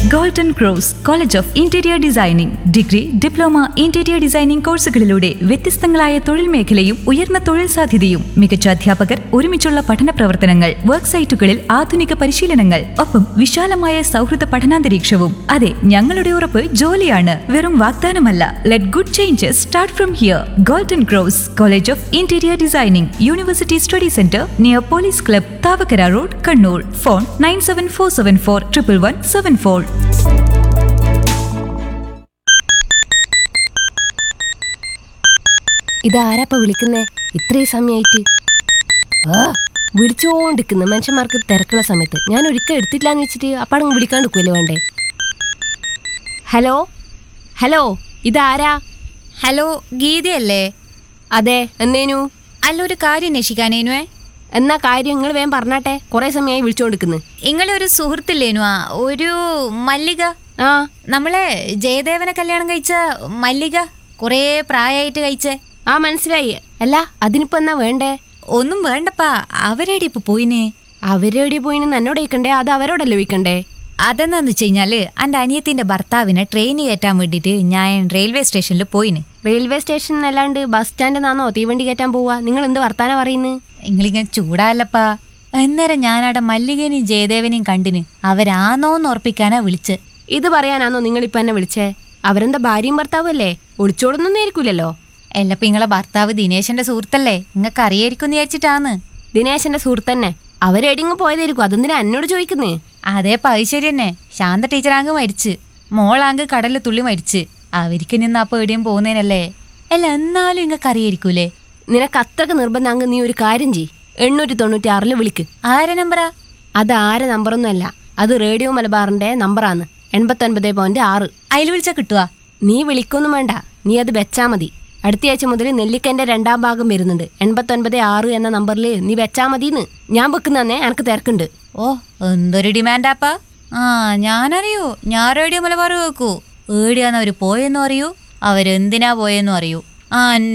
golden cross college of interior designing degree diploma interior designing കോഴ്സുകളിലൂടെ വ്യത്യസ്തങ്ങളായ തൊഴിൽ മേഖലയും ഉയർന്ന തൊഴിൽ സാധ്യതയും മികച്ച അധ്യാപകർ ഒരുമിച്ചുള്ള പഠന പ്രവർത്തനങ്ങൾ വർക്ക് സൈറ്റുകളിൽ ആധുനിക പരിശീലനങ്ങൾ ഒപ്പം വിശാലമായ സൗഹൃദ പഠനാന്തരീക്ഷവും അതെ ഞങ്ങളുടെ ഉറപ്പ് ജോലിയാണ് വെറും വാഗ്ദാനമല്ല let good changes start from here golden cross college of interior designing university study centre near police club Thavakkara road Kannur phone nine seven four seven four triple one seven four ഇതാരാപ്പ വിളിക്കുന്നേ ഇത്രയും സമയായിട്ട് ആ വിളിച്ചോണ്ടിരിക്കുന്ന മനുഷ്യന്മാർക്ക് തിരക്കുള്ള സമയത്ത് ഞാൻ ഒരിക്കൽ എടുത്തിട്ടില്ലാന്ന് വെച്ചിട്ട് അപ്പാടങ്ങ് വിളിക്കാണ്ടിരിക്കുമല്ലോ വേണ്ടേ ഹലോ ഹലോ ഇതാരാ ഹലോ ഗീതയല്ലേ അതെ എന്നേനു അല്ല ഒരു കാര്യം അന്വേഷിക്കാനേനുവേ എന്നാ കാര്യം നിങ്ങൾ വേഗം പറഞ്ഞാട്ടെ കുറെ സമയമായി വിളിച്ചോണ്ടിരിക്കുന്നു ഇങ്ങളെ ഒരു സുഹൃത്തില്ലേനുവാ ഒരു മല്ലിക ആ നമ്മളെ ജയദേവനെ കല്യാണം കഴിച്ച മല്ലിക കുറേ പ്രായമായിട്ട് കഴിച്ചേ ആ മനസ്സിലായി അല്ല അതിനിപ്പോ എന്നാ വേണ്ടേ ഒന്നും വേണ്ടപ്പാ അവരേടി ഇപ്പൊ പോയിന് അവരെവിടെ പോയിന്ന് എന്നോട് ചോദിക്കണ്ടേ അത് അവരോടല്ലേ ചോദിക്കണ്ടേ അതെന്താന്ന് വെച്ച് കഴിഞ്ഞാല് എൻ്റെ അനിയത്തിന്റെ ഭർത്താവിനെ ട്രെയിൻ കയറ്റാൻ വേണ്ടിയിട്ട് ഞാൻ റെയിൽവേ സ്റ്റേഷനിൽ പോയിന് റെയിൽവേ സ്റ്റേഷൻ അല്ലാണ്ട് ബസ് സ്റ്റാൻഡിൽ തീവണ്ടി കയറ്റാൻ പോവാ നിങ്ങൾ എന്ത് വർത്താനം പറയുന്നത് നിങ്ങളിങ്ങനെ ചൂടാല്ലപ്പാ അന്നേരം ഞാനവിടെ മല്ലികനെയും ജയദേവനെയും കണ്ടിന് അവരാന്നോന്ന് ഉറപ്പിക്കാനാ വിളിച്ച് ഇത് പറയാനാണോ നിങ്ങൾ ഇപ്പൊ എന്നെ വിളിച്ചേ അവരെന്താ ഭാര്യയും ഭർത്താവും അല്ലേ ഒളിച്ചോടൊന്നും ആയിരിക്കൂലല്ലോ എല്ലപ്പ നിങ്ങളെ ഭർത്താവ് ദിനേശന്റെ സുഹൃത്തല്ലേ നിങ്ങൾക്ക് അറിയായിരിക്കും വിചാരിച്ചിട്ടാന്ന് ദിനേശന്റെ സുഹൃത്തന്നെ അവരെടിങ്ങ് പോയതായിരിക്കും അതെന്തിനാ എന്നോട് ചോദിക്കുന്നേ അതേ പൈശ്ശേരി തന്നെ ശാന്ത ടീച്ചറാങ്ക് മരിച്ച് മോളാങ്ക് കടലിൽ തുള്ളി മരിച്ച് അവർക്ക് നിന്ന് അപ്പൊ എവിടെയും പോകുന്നേനല്ലേ അല്ല എന്നാലും നിങ്ങൾക്ക് അറിയായിരിക്കൂലേ നിനക്ക് അത്രക്ക് നിർബന്ധമാങ്ക് നീ ഒരു കാര്യം ചെയ് എണ്ണൂറ്റി തൊണ്ണൂറ്റി ആറില് വിളിക്ക് ആരെ നമ്പറാ അത് ആരെ നമ്പറൊന്നും അല്ല അത് റേഡിയോ മലബാറിന്റെ നമ്പറാണ് എൺപത്തൊൻപത് പോയിന്റ് ആറ് അതിൽ വിളിച്ചാ കിട്ടുവാ നീ വിളിക്കൊന്നും വേണ്ട നീ അത് വെച്ചാ മതി അടുത്തയാഴ്ച മുതൽ നെല്ലിക്കന്റെ രണ്ടാം ഭാഗം വരുന്നുണ്ട് എൺപത്തൊൻപത് ആറ് എന്ന നമ്പറിൽ നീ വെച്ചാ മതിന്ന് ഞാൻ വെക്കുന്നന്നെ എനക്ക് തിരക്കുണ്ട് ഓ എന്തൊരു ഡിമാൻഡാപ്പാ ആ ഞാനറിയൂ ഞാൻ റേഡിയോ മലബാർ കേൾക്കൂ ഏടിയാന്ന് അവര് പോയെന്നും അറിയൂ അവരെന്തിനാ പോയെന്നും അറിയൂ ആ